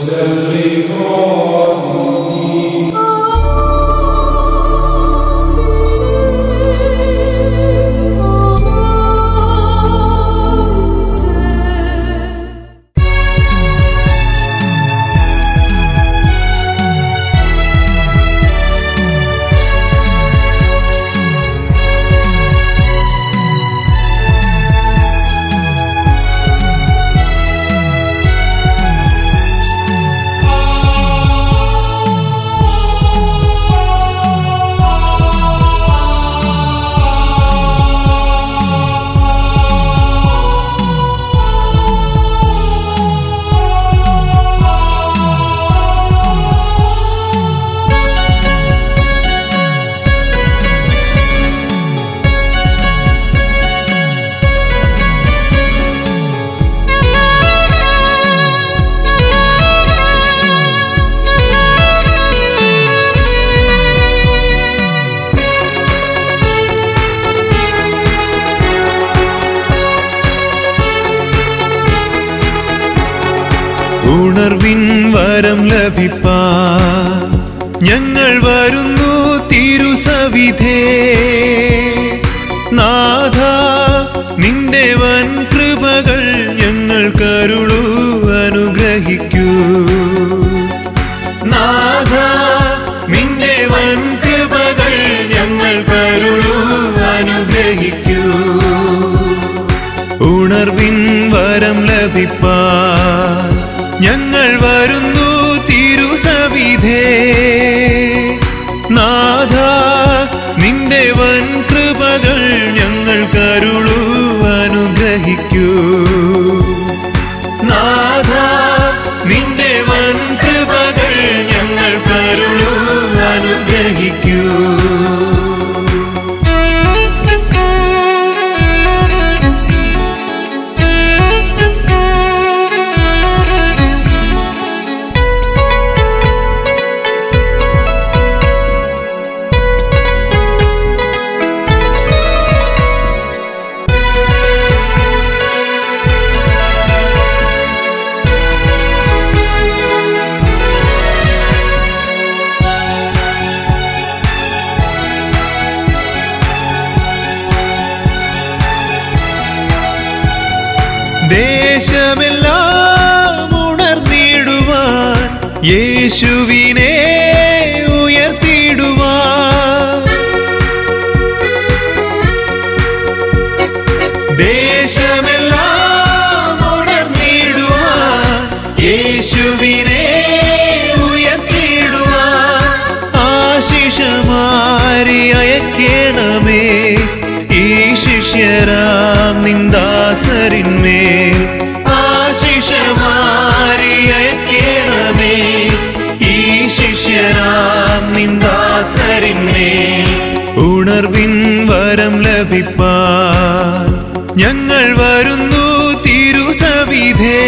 ഉണർവിൻ വരം ലഭിപ്പാ ഞങ്ങൾ വരുന്നു തിരുസവിധേ നാഥ നിന്റെ വൻ കൃപകൾ ഞങ്ങൾ കരുളു അനുഗ്രഹിക്കൂ നാഥ നിന്റെ വൻ കൃപകൾ ഞങ്ങൾ കരുളു അനുഗ്രഹിക്കൂ ഉണർവിൻ വരം ലഭിപ്പാ ഞങ്ങൾ വരുന്നു തിരുസവിധേ നാഥ നിന്റെ വൻ കൃപകൾ ഞങ്ങൾ കരുളു അനുഗ്രഹിക്കൂ നാഥ നിന്റെ വൻ കൃപകൾ ഞങ്ങൾ കരുളു അനുഗ്രഹിക്കൂ ദേശമെല്ലാം ഉണർന്നിടുവാൻ യേശുവിനെ ഉയർത്തിടുവാൻ ദേശമെല്ലാം ഉണർന്നിടുവാൻ യേശുവിനെ ഉയർത്തിടുവാൻ ആശിഷമാരി അയക്കണമേ ഈ ശിഷ്യരാം നിന്ദാസരിന്മേൽ ആശിഷമാരി അയക്കണമേ ഈ ശിഷ്യരാം നിന്ദാസരിന്മേൽ ഉണർവിൻ വരം ലഭിപ്പാൻ ഞങ്ങൾ വരുന്നു തിരുസവിധേ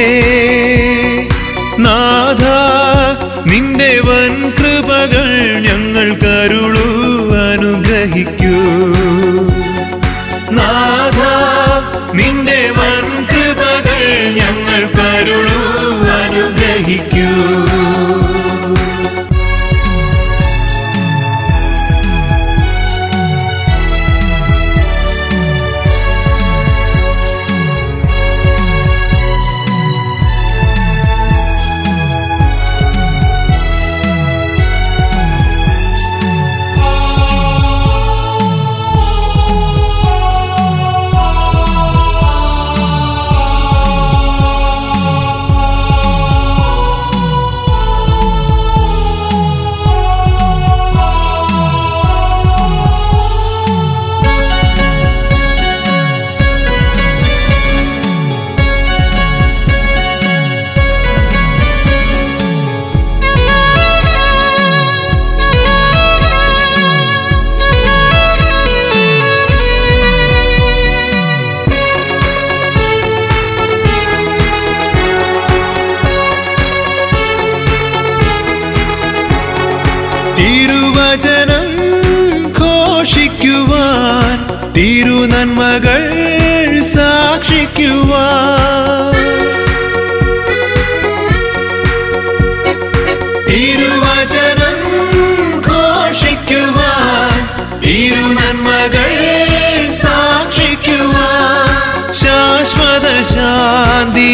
നാഥ നിന്റെ വൻ കൃപകൾ ഞങ്ങൾ കരുളു അനുഗ്രഹിക്കൂ നാഥ നിന്റെ വൻ കൃപകൾ ഞങ്ങൾ കരുളു അനുഗ്രഹിക്കൂ തിരുവചനം ഘോഷിക്കുവാൻ തിരുനന്മകൾ സാക്ഷിക്കുവാൻ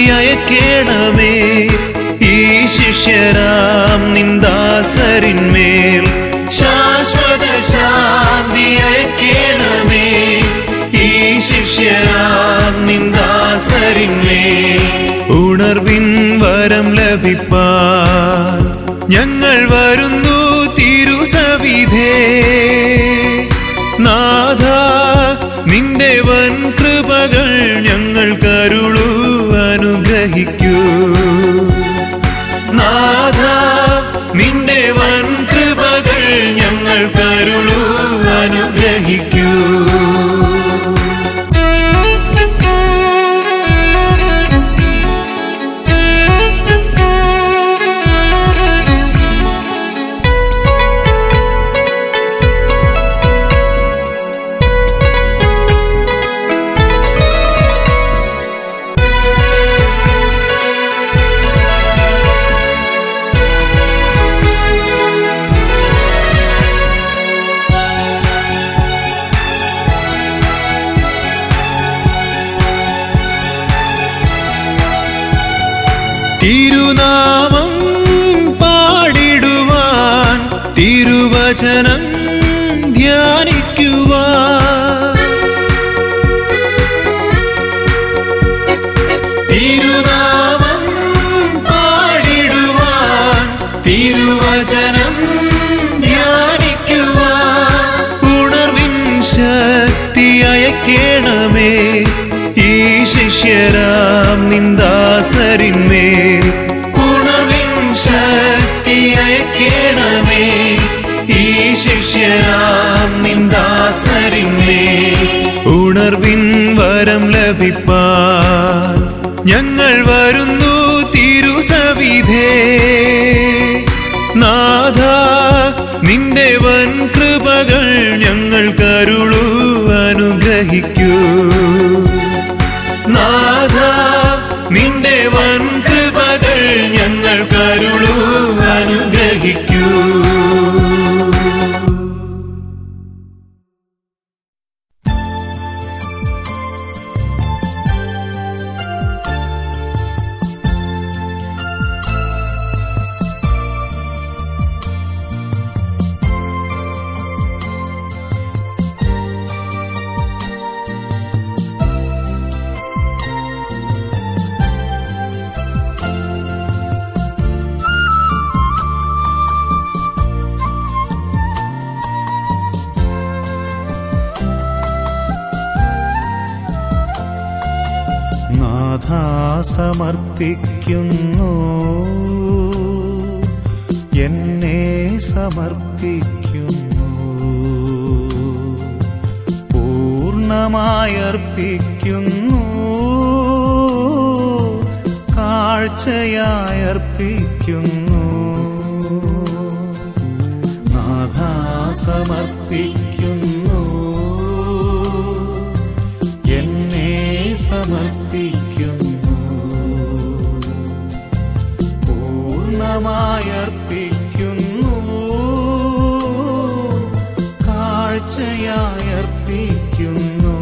അയക്കേണമേ ഈ ശിഷ്യരാം നിന്ദാസരിന്മേൽ ശാശ്വത ശാന്തി അയക്കേണമേ ഈ ശിഷ്യരാം നിന്ദാസരിന്മേൽ ഉണർവിൻ വരം ലഭിപ്പാൻ ഞങ്ങൾ വരുന്നു തിരുസവിധേ നാഥ നിന്റെ വൻ കൃപകൾ ഞങ്ങൾ കരുളു അനുഗ്രഹിക്കൂ നാഥ നിന്റെ വൻ കൃപകൾ ഞങ്ങൾ കരുളു അനുഗ്രഹിക്കൂ തിരുനാമം പാടിടുവാൻ തിരുവചനം ധ്യാനിക്കുവാൻ തിരുനാമം പാടിടുവാൻ തിരുവചനം ധ്യാനിക്കുവാൻ ഉണർവിൻ ശക്തി അയക്കേണമേ ഈ ശിഷ്യരാം നിന്ദാസരിന്മേൽ ഉണർവിൻ ശക്തി അയക്കേണമേ ഈ ശിഷ്യരാം നിന്ദാസരിന്മേൽ ഉണർവിൻ വരം ലഭിപ്പാൻ ഞങ്ങൾ വരുന്നു തിരുസവിധേ നാഥ നിന്റെ വൻ കൃപകൾ ഞങ്ങൾ കരുളു അനുഗ്രഹിക്കൂ നാഥ നിന്റെ വൻ കൃപകൾ ഞങ്ങൾ കരുളു അനുഗ്രഹിക്കൂ നാഥ സമർപ്പിക്കുന്നു എന്നെ സമർപ്പിക്കുന്നു പൂർണ്ണമായർപ്പിക്കുന്നു കാഴ്ചയായർപ്പിക്കുന്നു നാഥ സമർപ്പിക്കുന്നു എന്നെ സമർപ്പിക്കുന്നു പൂർണ്ണമായർപ്പിക്കുന്നു കാഴ്ചയായർപ്പിക്കുന്നു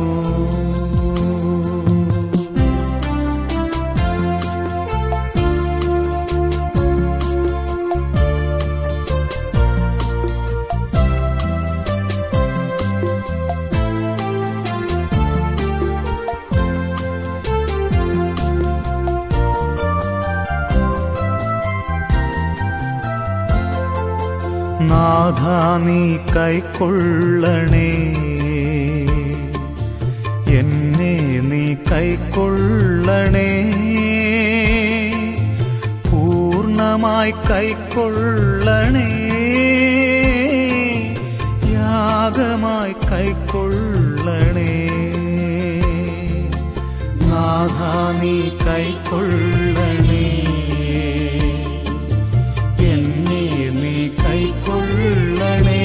നാഥ നീ കൈക്കൊള്ളണേ എന്നെ നീ കൈക്കൊള്ളണേ പൂർണ്ണമായി കൈക്കൊള്ളണേ യാഗമായി കൈക്കൊള്ളണേ നാഥ നീ കൈക്കൊള്ളണേ എന്നെ നീ കൈക്കൊള്ളണേ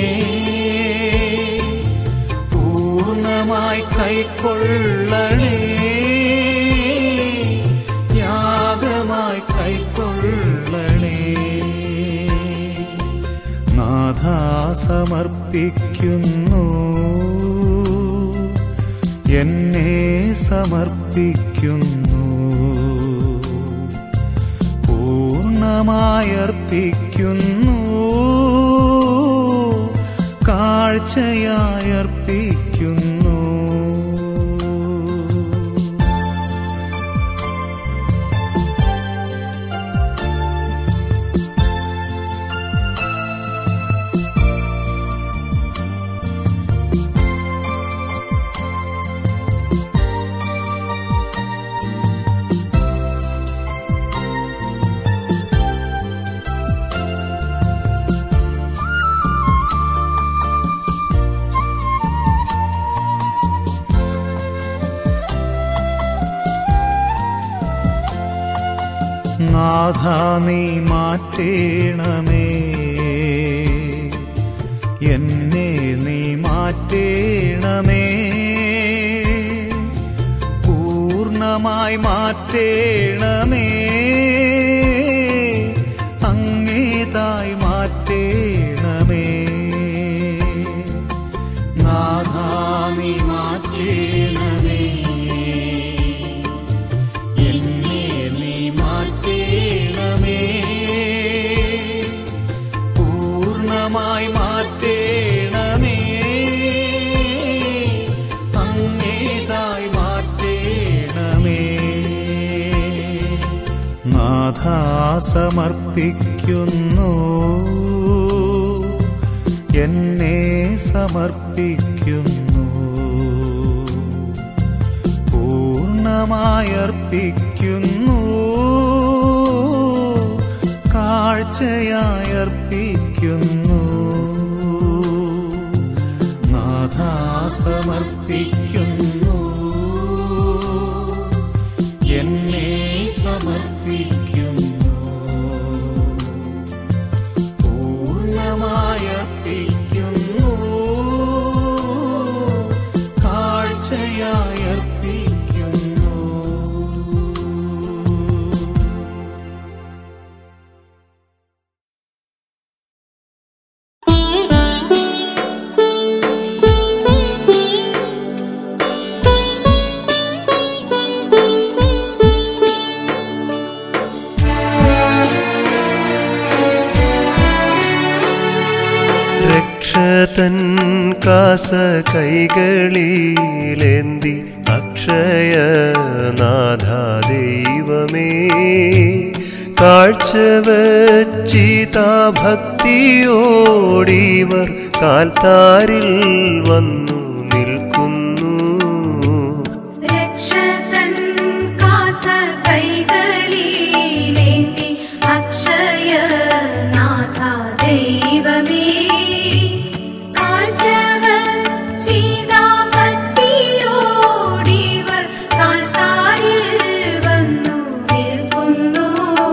പൂർണ്ണമായി കൈക്കൊള്ളണേ യാഗമായി കൈക്കൊള്ളണേ നാഥ സമർപ്പിക്കുന്നു എന്നെ സമർപ്പിക്കുന്നു പൂർണ്ണമായർപ്പിക്കുന്നു കാഴ്ചയായർപ്പിക്കുന്നു നാഥ നീ മാറ്റേണമേ എന്നെ നീ മാറ്റേണമേ പൂർണ്ണമായി മാറ്റേണമേ അങ്ങേതായി മാറ്റേണമേ നാഥ നീ മാറ്റേണമേ എന്നെ നീ മാറ്റേണമേ പൂർണ്ണമായി മാറ്റേണമേ അങ്ങേതായി മാറ്റേണമേ നാഥ സമർപ്പിക്കുന്നു എന്നെ സമർപ്പിക്കുന്നു പൂർണ്ണമായർപ്പിക്കുന്നു കാഴ്ചയായർപ്പിക്കുന്നു നാഥ സമർപ്പിക്കുന്നു എന്നെ സമർപ്പിക്കുന്നു പൂർണ്ണമായർപ്പിക്കുന്നു കാഴ്ചയായർപ്പിക്കുന്നു രക്ഷതൻ കാസ കൈകളിലേന്തി അക്ഷയനാഥ ദൈവമേ കാഴ്ചവച്ചിതാ ഭക്തിയോടിവർ കാൽത്താരിൽ വന്നു നിൽക്കുന്നു രക്ഷതൻ കാസ കൈകളിലേന്തി അക്ഷയനാഥ ദൈവമേ കാഴ്ചവച്ചിതാ ഭക്തിയോടിവർ കാൽത്താരിൽ വന്നു നിൽക്കുന്നു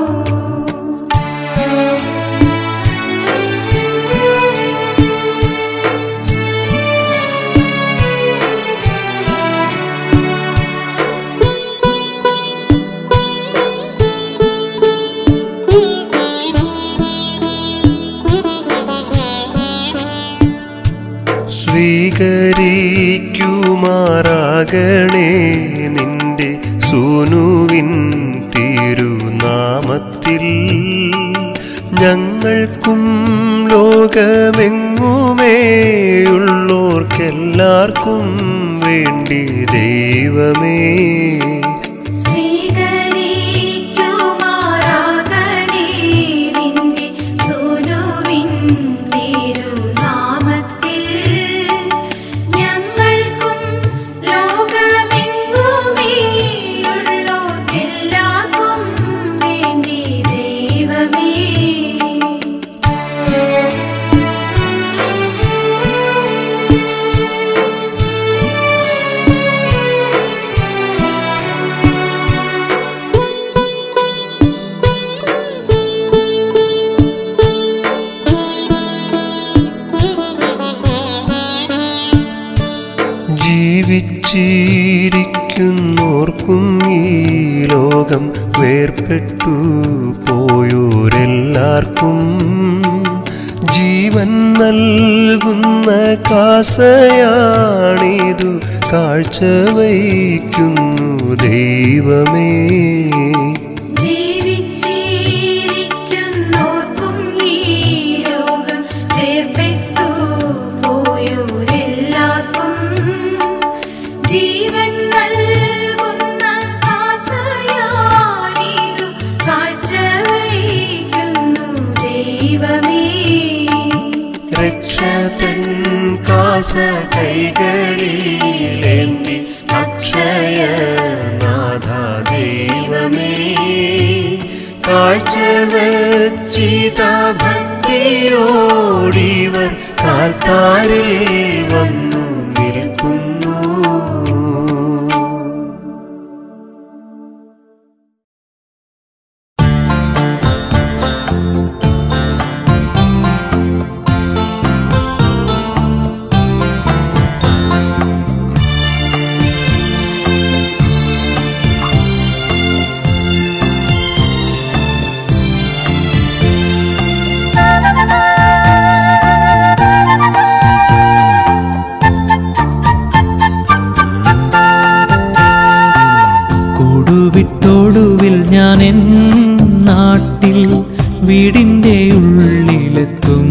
സ്വീകരിക്കുമാറാകണേ നിന്റെ സൂനുവിൻ തിരുനാമത്തിൽ ഞങ്ങൾക്കും ലോകമെങ്ങുമേയുള്ളോർക്കെല്ലാവർക്കും വേണ്ടി ദൈവമേ സ്വീകരിക്കുമാറാകണേ നിന്റെ സൂനുവിൻ തിരുനാമത്തിൽ ഞങ്ങൾക്കും ലോകമെങ്ങുമേയുള്ളോർക്കെല്ലാവർക്കും വേണ്ടി ദൈവമേ ജീവിച്ചിരിക്കുന്നോർക്കും ഈ ലോകം വേർപെട്ടു പോയോരെല്ലാവർക്കും ജീവൻ നൽകുന്ന കാസയാണിതു കാഴ്ച വയ്ക്കുന്നു ദൈവമേ ജീവിച്ചിരിക്കുന്നോർക്കും വിശ്വാസ കൈകളിലേന്തി അക്ഷയനാഥ ദൈവമേ കാഴ്ച വച്ചിത ഭക്തിയോടിവർ കാൽത്താരിൽ വന്നു നിൽക്കുന്നു കൂടുവിട്ടൊടുവിൽ ഞാൻ എൻ നാട്ടിൽ വീടിൻ്റെ ഉള്ളിലെത്തും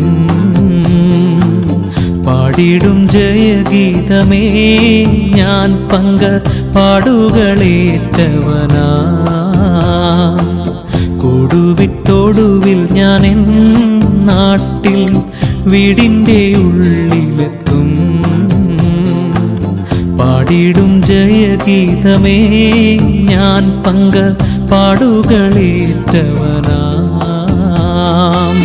പാടിടും ജയഗീതമേ ഞാൻ പങ്ക പാടുകളേറ്റവനാ കൂടുവിട്ടൊടുവിൽ ഞാൻ എൻ നാട്ടിൽ വീടിൻ്റെ ഉള്ളിലെത്തും പാടിടും ജയഗീതമേ ഞാൻ പങ്ക പാടുകളേറ്റവനാം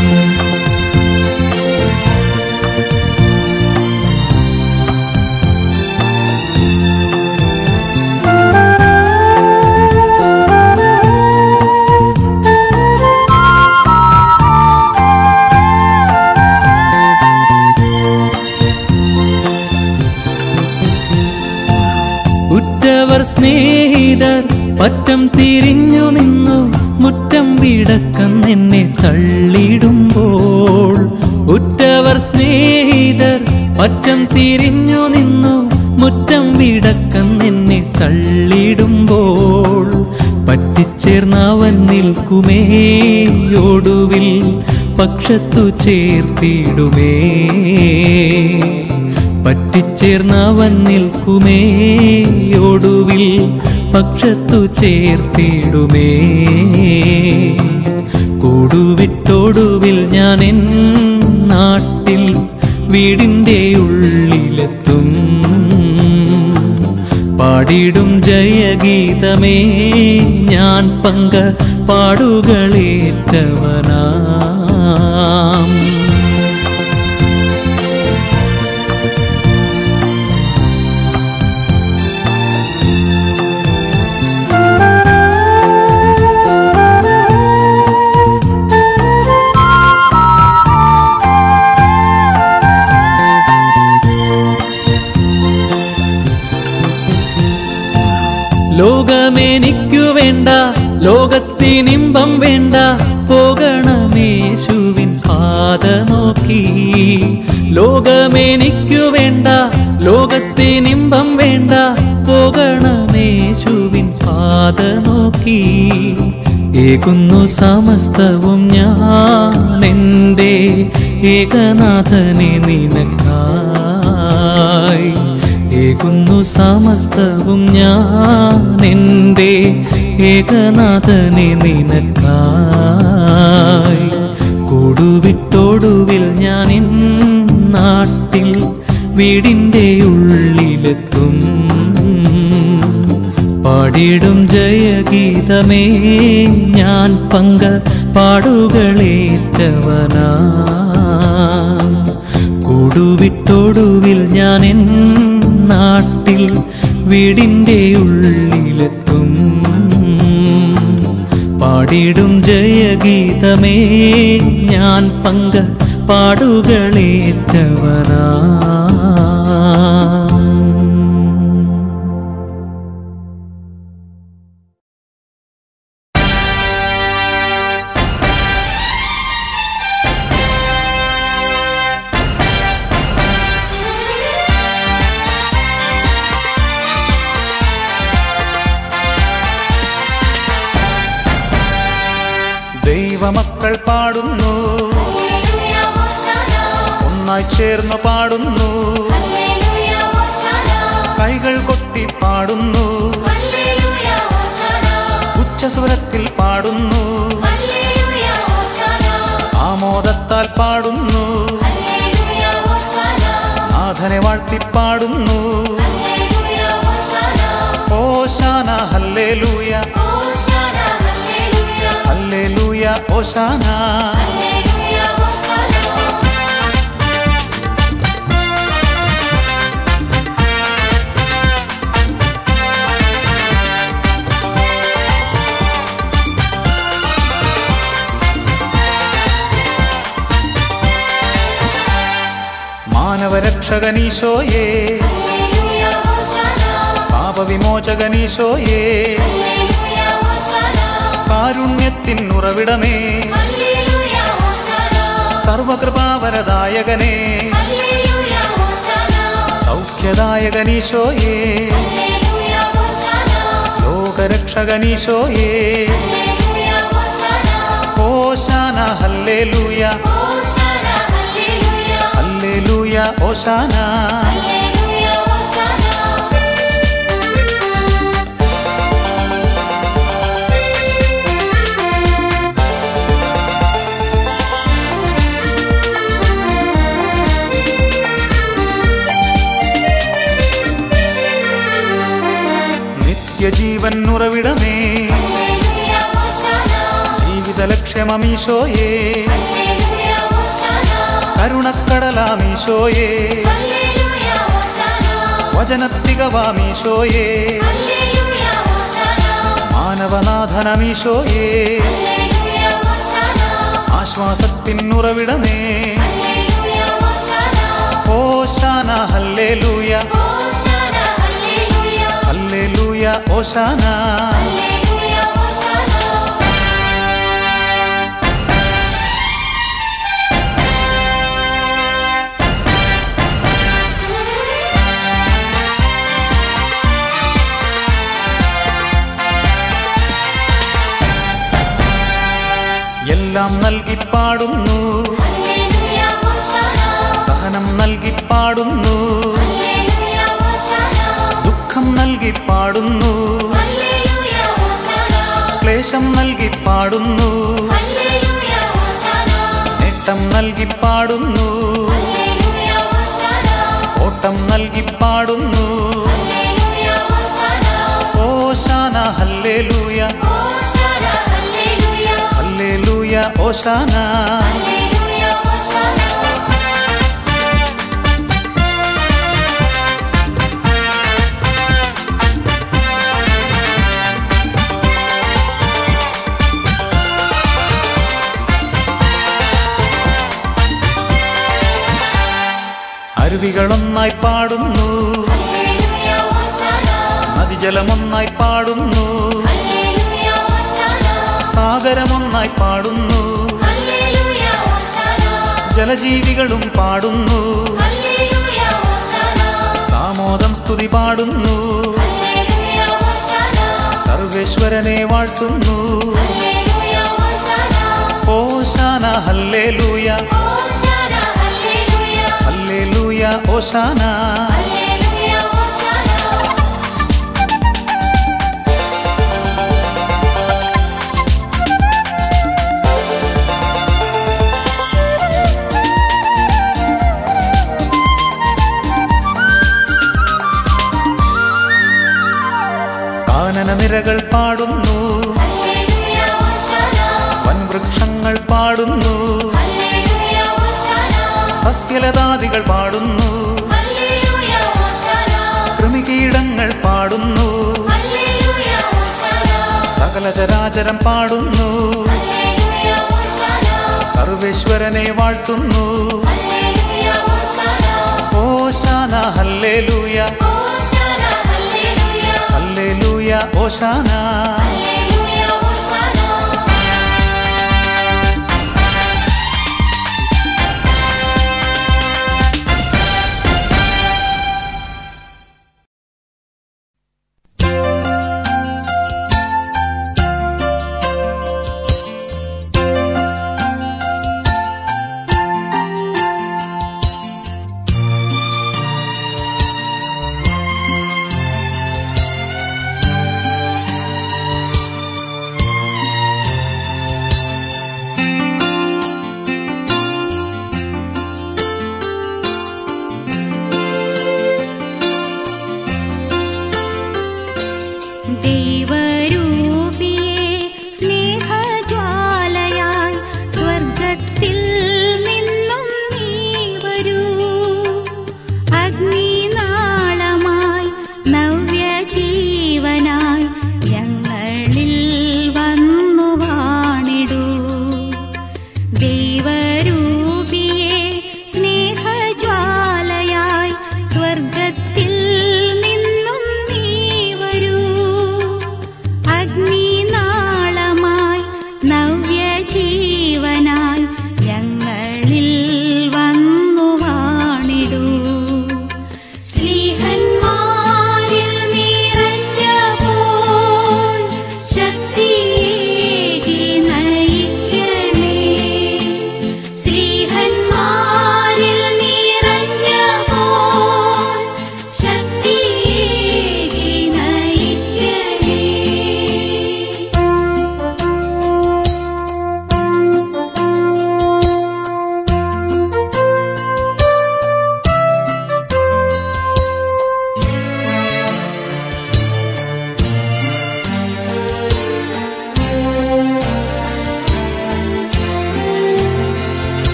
ഉറ്റവർ സ്നേഹിതർ പറ്റം തിരിഞ്ഞു നിന്നു മുറ്റം വിടക്കം എന്നെ തള്ളിടുമ്പോൾ ഉറ്റവർ സ്നേഹിതർ പറ്റം തിരിഞ്ഞു നിന്നു മുറ്റം വിടക്കം എന്നെ തള്ളിടുമ്പോൾ പറ്റിച്ചേർന്നവൻ നിൽക്കുമേ ഒടുവിൽ പക്ഷത്തു ചേർത്തിടുമേ പറ്റിച്ചേർന്നവൻ നിൽക്കുമേ ഒടുവിൽ പക്ഷത്തു ചേർത്തിടുമേ കൂടുവിട്ടൊടുവിൽ ഞാൻ എൻ നാട്ടിൽ വീടിൻ്റെ ഉള്ളിലെത്തും പാടിടും ജയഗീതമേ ഞാൻ പങ്ക പാടുകളേറ്റവനാം ലോകമെനിക്കു വേണ്ട ലോകത്തിനിമ്പം വേണ്ട പോകണമേശുവിൻ പാത നോക്കി ലോകമെനിക്കു വേണ്ട ലോകത്തിനിമ്പം വേണ്ട പോകണമേശുവിൻ പാത നോക്കി ഏകുന്നു സമസ്തവും ഞാൻ എൻ്റെ ഏകനാഥനെ നിനക്കായി ഏകുന്നു സമസ്തവും ഞാൻ എൻ്റെ ഏകനാഥനെ നിനക്കായി കൂടുവിട്ടൊടുവിൽ ഞാൻ എൻ നാട്ടിൽ വീടിൻ്റെ ഉള്ളിലെത്തും പാടിടും ജയഗീതമേ ഞാൻ പങ്ക പാടുകളേറ്റവനാ കൂടുവിട്ടൊടുവിൽ ഞാൻ എൻ നാട്ടിൽ വീടിൻ്റെ ഉള്ളിലെത്തും പാടിടും ജയഗീതമേ ഞാൻ പങ്ക പാടുകളേറ്റവനാ ദൈവമക്കൾ പാടുന്നു ഹല്ലേലൂയ ഹോശാന ഒന്നായി ചേർന്ന് പാടുന്നു ഹല്ലേലൂയ ഹോശാന കൈകൾ കൊട്ടി പാടുന്നു ഹല്ലേലൂയ ഹോശാന ഉച്ചസ്വരത്തിൽ പാടുന്നു ഹല്ലേലൂയ ഹോശാന ആമോദത്താൽ പാടുന്നു ഹല്ലേലൂയ ഹോശാന വാഴ്ത്തിപ്പാടുന്നു ഹല്ലേലൂയ ഹോശാന ഓശാന ഹല്ലേലൂയ ഹോശാന ഹല്ലേലൂയ ഹല്ലേലൂയ ഓശാന ഹല്ലേലൂയ ഹോശാന മാനവരക്ഷകനീശോയേ ഹല്ലേലൂയ ഹോശാന പാപവിമോചകനീശോയേ ഹല്ലേലൂയ ഹോശാന കാരുണ്യത്തിൻ ഉറവിടമേ ഹല്ലേലൂയ ഹോശാന സർവകൃപാവരദായകനേ ഹല്ലേലൂയ ഹോശാന സൗഖ്യദായകനീശോയേ ഹല്ലേലൂയ ഹോശാന ലോകരക്ഷകനീശോയേ ഹല്ലേലൂയ ഹോശാന ഓശാന ഹല്ലേലൂയ ഹോശാന ഹല്ലേലൂയ ഹല്ലേലൂയ ഓശാന ഹല്ലേലൂയ ഹോശാന നിത്യജീവൻ ഉറവിടമേ ഹല്ലേലൂയ ഹോശാന ജീവിത ലക്ഷ്യമീശോയേ ഹല്ലേലൂയ ഹോശാന കരുണക്കടലാമീശോയേ ഹല്ലേലൂയ ഹോശാന വചനത്തികവാമീശോയേ ഹല്ലേലൂയ ഹോശാന മാനവനാഥനമീശോയേ ഹല്ലേലൂയ ഹോശാന ആശ്വാസത്തിൻ ഉറവിടമേ ഹല്ലേലൂയ ഹോശാന ഓശാന ഹല്ലേലൂയ ഹോശാന ഹല്ലേലൂയ ഹല്ലേലൂയ ഓശാന ഹല്ലേലൂയ ഹോശാന എല്ലാം നൽകി പാടുന്നു ഹല്ലേലൂയ ഹോശാന സഹനം നൽകി പാടുന്നു ഹല്ലേലൂയ ഹോശാന ദുഃഖം നൽകി പാടുന്നു ഹല്ലേലൂയ ഹോശാന ക്ലേശം നൽകി പാടുന്നു ഹല്ലേലൂയ ഹോശാന നേട്ടം നൽകി പാടുന്നു ഹല്ലേലൂയ ഹോശാന ഓട്ടം നൽകി പാടുന്നു ഹല്ലേലൂയ ഹോശാന ഓശാന ഹല്ലേലൂയ ഹോശാന ഹല്ലേലൂയ ഹല്ലേലൂയ ഓശാന ഹല്ലേലൂയ ഹോശാന അരുവികളൊന്നായി പാടുന്നു ഹല്ലേലൂയ ഹോശാന നദിജലമൊന്നായി പാടുന്നു ഹല്ലേലൂയ ഹോശാന സാഗരമൊന്നായി പാടുന്നു ഹല്ലേലൂയ ഹോശാന ജലജീവികളും പാടുന്നു ഹല്ലേലൂയ ഹോശാന സാമോദം സ്തുതി പാടുന്നു ഹല്ലേലൂയ ഹോശാന സർവേശ്വരനെ വാഴ്ത്തുന്നു ഹല്ലേലൂയ ഹോശാന ഓശാന ഹല്ലേലൂയ ഹോശാന ഹല്ലേലൂയ ഹല്ലേലൂയ ഓശാന ഹല്ലേലൂയ ഹോശാന കാനന നിരകൾ പാടുന്നു ഹല്ലേലൂയ ഹോശാന വൻവൃക്ഷങ്ങൾ പാടുന്നു ഹല്ലേലൂയ ഹോശാന സസ്യലതാദികൾ പാടുന്നു ഹല്ലേലൂയ ഹോശാന കൃമികീടങ്ങൾ പാടുന്നു ഹല്ലേലൂയ ഹോശാന സകല ചരാചരം പാടുന്നു ഹല്ലേലൂയ ഹോശാന സർവേശ്വരനെ വാഴ്ത്തുന്നു ഹല്ലേലൂയ ഹോശാന ഓശാന ഹല്ലേലൂയ ഹോശാന ഹല്ലേലൂയ ഹല്ലേലൂയ ഓശാന ഹല്ലേലൂയ ഹോശാന ഹല്ലേലൂയ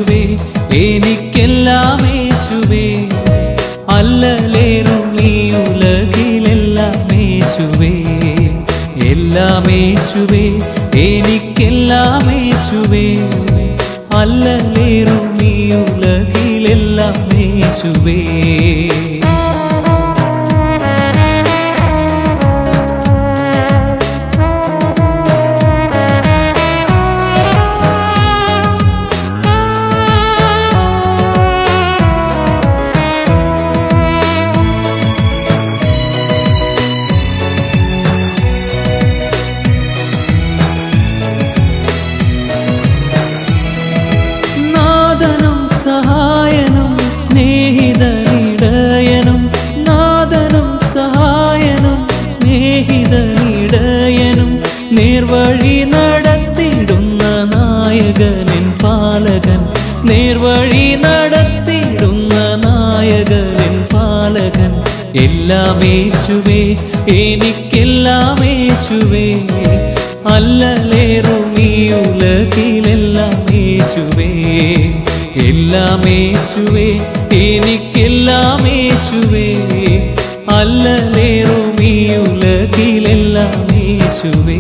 യേശുവേ എനിക്കെല്ലാം യേശുവേ അല്ലലേറും ഈ ഉലകിലെല്ലാം യേശുവേ എല്ലാം യേശുവേ എനിക്കെല്ലാം യേശുവേ അല്ലലേറും ഈ ഉലകിലെല്ലാം യേശുവേ നാദനും സഹായനും സ്നേഹിതനിടയനും നാദനും സഹായനും സ്നേഹിതനിടയനും നേർവഴി നടത്തിടുന്ന നായകനിൻ പാലകൻ നേർവഴി നടത്തിടുന്ന നായകനിൻ പാലകൻ എല്ലാം യേശുവേ എനിക്കെല്ലാം യേശുവേ അല്ലലേറും ഈ ഉലകിലെല്ലാം യേശുവേ എല്ലാം യേശുവേ എനിക്കെല്ലാം യേശുവേ അല്ലലേറും ഈ ഉലകിലെല്ലാം യേശുവേ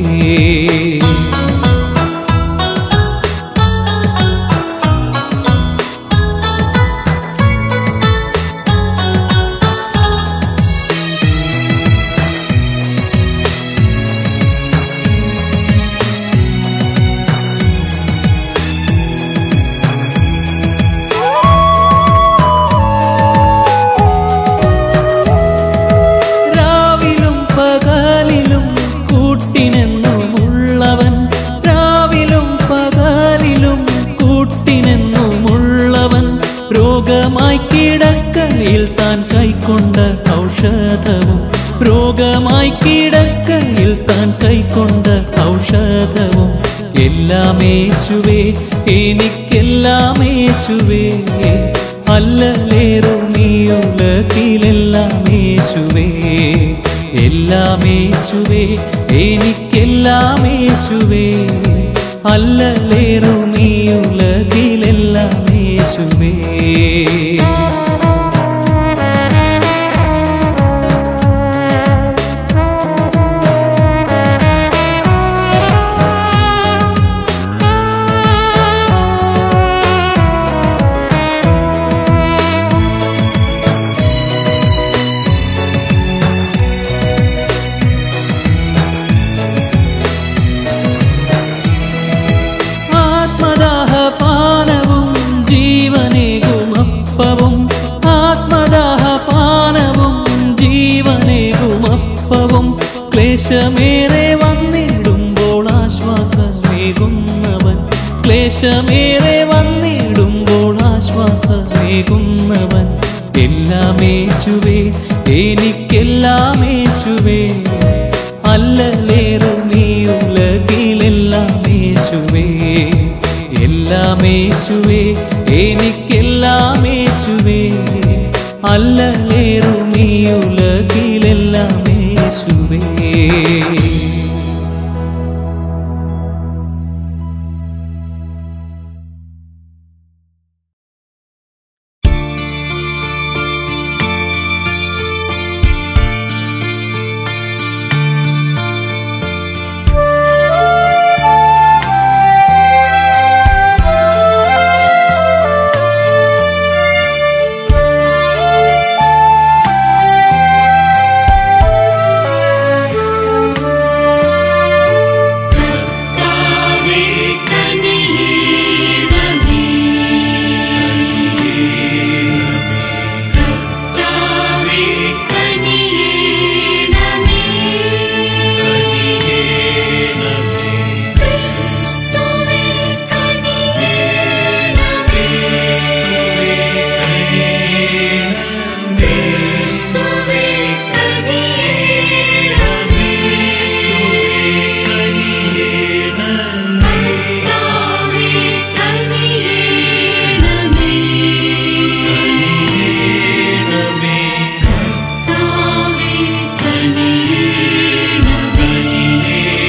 രാവിലും പകലിലും കൂട്ടിനെന്നുമുള്ളവൻ രാവിലും പകലിലും കൂട്ടിനെന്നുമുള്ളവൻ രോഗമായി കിടക്കയിൽ താൻ കൈക്കൊണ്ട ഔഷധവും രോഗമായി കിടക്കയിൽ താൻ കൈക്കൊണ്ട ഔഷധവും എല്ലാം യേശുവേ എനിക്കെല്ലാം യേശുവേ അല്ലലേറും നീ ഉലകിലെല്ലാം യേശുവേ എല്ലാം യേശുവേ എനിക്കെല്ലാം യേശുവേ അല്ലലേറും നീ ഉലകിലെല്ലാം യേശുവേ ആത്മദാഹപാനവും ജീവനേകുമപ്പവും ആത്മദാഹപാനവും ജീവനേകുമപ്പവും ക്ലേശമേറെ വന്നിടുമ്പോൾ ആശ്വാസമേകുന്നവൻ ക്ലേശമേറെ വന്നിടുമ്പോൾ ആശ്വാസമേകുന്നവൻ എല്ലാം യേശുവേ എനിക്കെല്ലാം യേശുവേ അല്ലലേറും നീ ഉലകിലെല്ലാം യേശുവേ എല്ലാം യേശുവേ എനിക്കെല്ലാം യേശുവേ അല്ലലേറും നീ ഉലകിലെല്ലാം യേശുവേ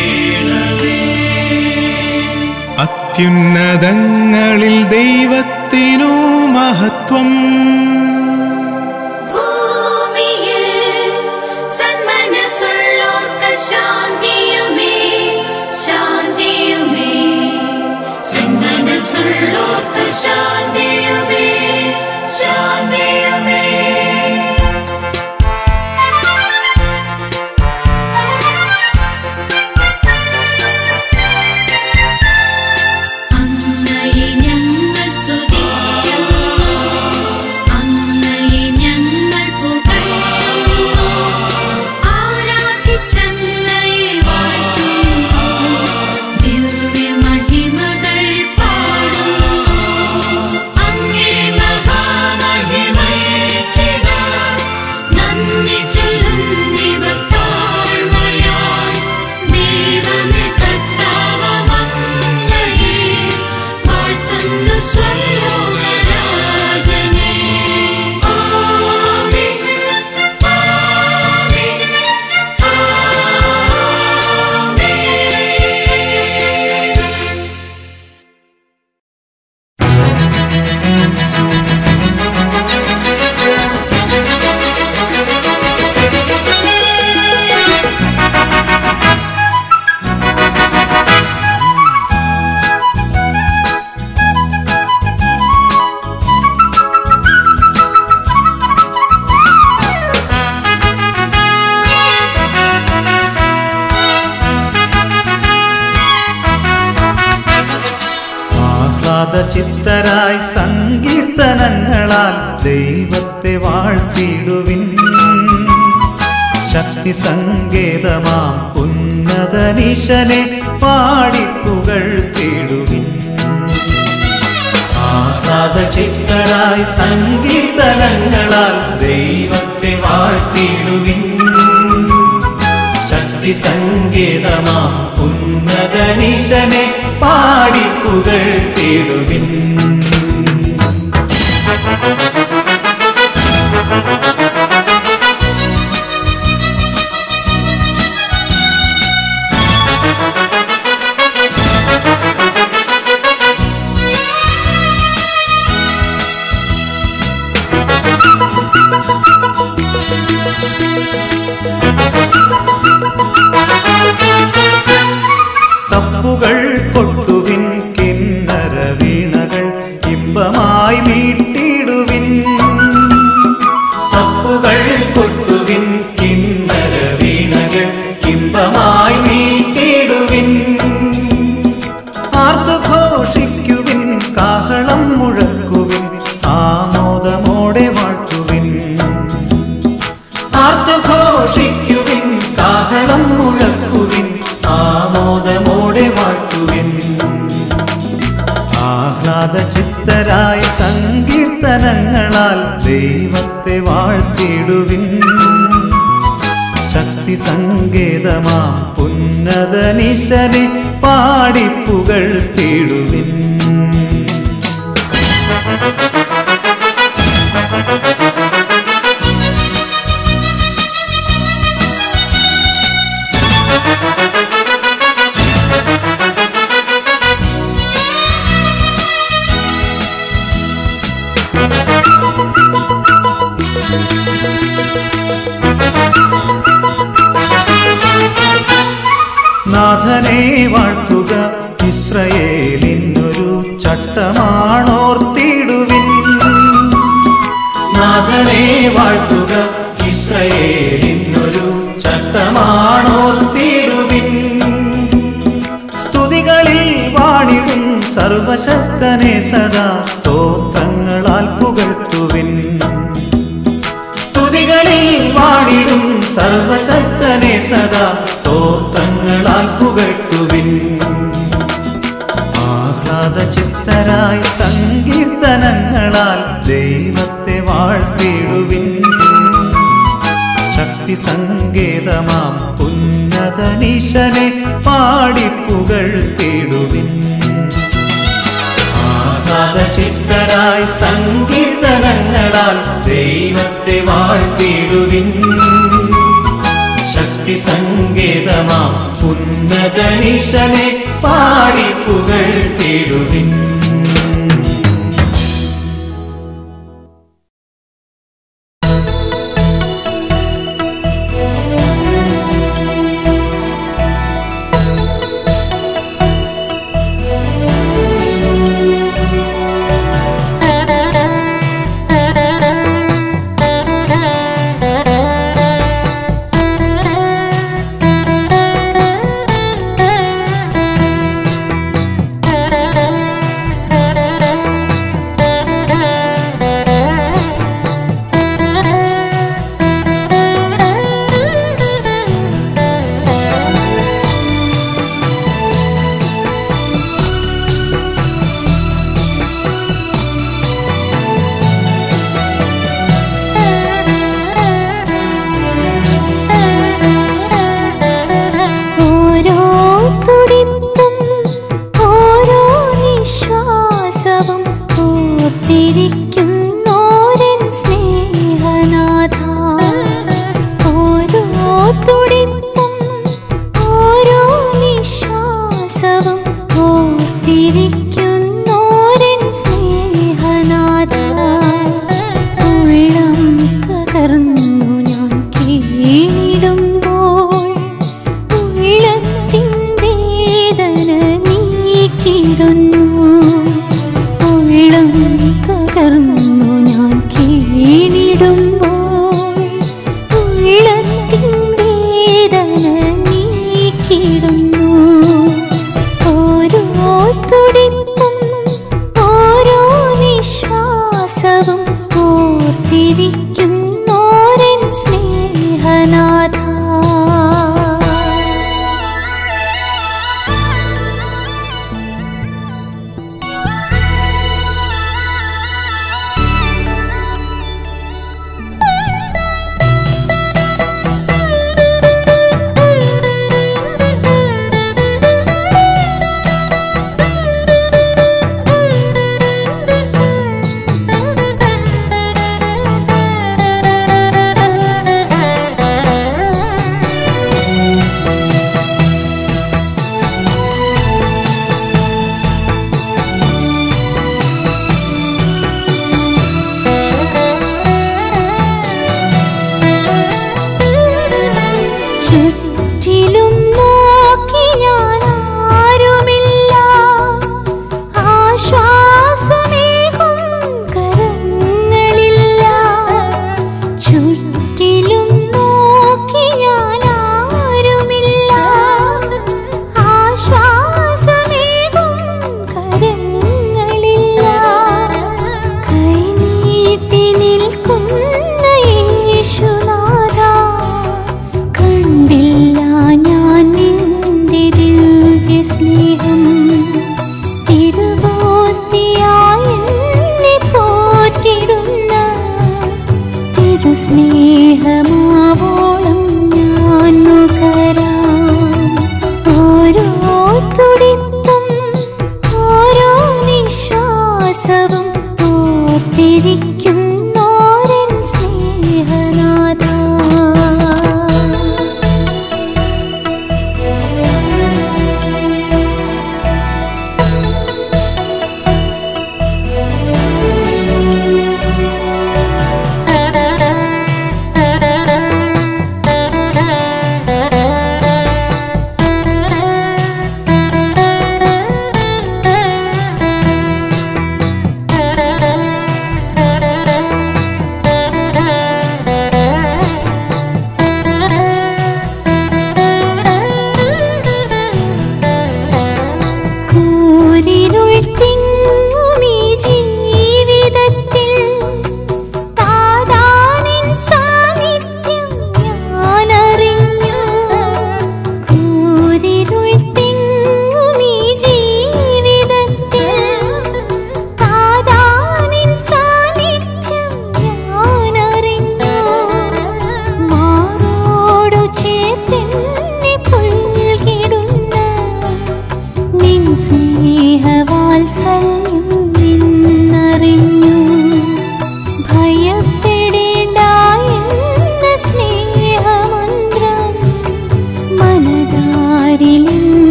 അത്യുന്നതങ്ങളിൽ ദൈവ മഹത്വം ഭൂമിയിൽ സന്മനസ്സുള്ളോർക്ക് ശാന്തിയുമേ ശാന്തിയുമേ സന്മനസ്സുള്ളോർക്ക് ശാന്തിയുമേ ശാന്തിയുമേ അങ്ങയെ ഞങ്ങൾ സ്തുതിക്കുന്നു അങ്ങയെ ഞങ്ങൾ പുകഴ്ത്തുന്നു ആരാധിച്ചങ്ങയെ വാഴ്ത്തുന്നു ദിവ്യമഹിമകൾ പാടുന്നു അങ്ങേ മഹാമഹിമയ്ക്കിതാ നന്ദി ചൊല്ലുന്നിവർ താഴ്മയായി ദൈവമേ കർത്താവമങ്ങയെ വാഴ്ത്തുന്നു സ്വർലോകരാജനെ ആമേൻ ആമേൻ ആമേൻ ആഹ്ലാദ ചിത്തരായി സങ്കീർത്തനങ്ങളാൽ ദൈവത്തെ വാഴ്ത്തിടുവിൻ ശക്തി സങ്കേതമാം ഉന്നതനീശനെ പാടിപ്പുകൾ തേടുവിൻ ആഹ്ലാദ ചിത്തരായി സങ്കീർത്തനങ്ങളാൽ ദൈവത്തെ വാഴ്ത്തിടുവിൻ ശക്തി സങ്കേതമാം ഉന്നതനീശനെ പാടിപ്പുകൾ തേടുവിൻ തപ്പുകൾ കൊട്ടുവിൻ കിന്നര വീണകൾ ഇമ്പമായി മീട്ടിടുവിൻ തപ്പുകൾ കൊട്ടുവിൻ കിന്നര വീണകൾ ഇമ്പമായി മീട്ടിടുവിൻ ആർത്തു ഘോഷിക്കുവിൻ കാഹളം മുഴക്കുവിൻ ആമോദമോടെ വാഴ്ത്തുവിൻ ആർത്തു ഘോഷിക്കുവിൻ കാഹളം മുഴക്കുവിൻ ആമോദമോടെ വാഴ്ത്തുവിൻ ആഹ്ലാദ ചിത്തരായി സങ്കീർത്തനങ്ങളാൽ ദൈവത്തെ വാഴ്ത്തിടുവിൻ ശക്തി സങ്കേതമാം ഉന്നതനിശനെ പാടിപ്പുകൾ തേടുവിൻ നാഥനെ വാഴ്ത്തുക ഇസ്രയേലിനൊരു ചട്ടമാണോർത്തിടുവിൻ നാഥനെ വാഴ്ത്തുക ഇസ്രയേലിനൊരു ചട്ടമാണോർത്തിടുവിൻ സ്തുതികളിൽ വാണിടും സർവശക്തനെ സദാ സ്തോത്രങ്ങളാൽ പുകഴ്ത്തുവിൻ സ്തുതികളിൽ വാണിടും സർവശക്തനെ സദാ സ്തോത്രങ്ങളാൽ പുകഴ്ത്തുവിൻ ആഹ്ലാദ ചിത്തരായി സങ്കീർത്തനങ്ങളാൽ ദൈവത്തെ വാഴ്ത്തിടുവിൻ ശക്തി സങ്കേതമാം ഉന്നതനീശനെ പാടിപ്പുകൾ തേടുവിൻ ആഹ്ലാദ ചിത്തരായി സങ്കീർത്തനങ്ങളാൽ ദൈവത്തെ വാഴ്ത്തിടുവിൻ ശക്തി സങ്കേതമാം ഉന്നതനിശനെ പാടിപ്പുകൾ തേടുവിൻ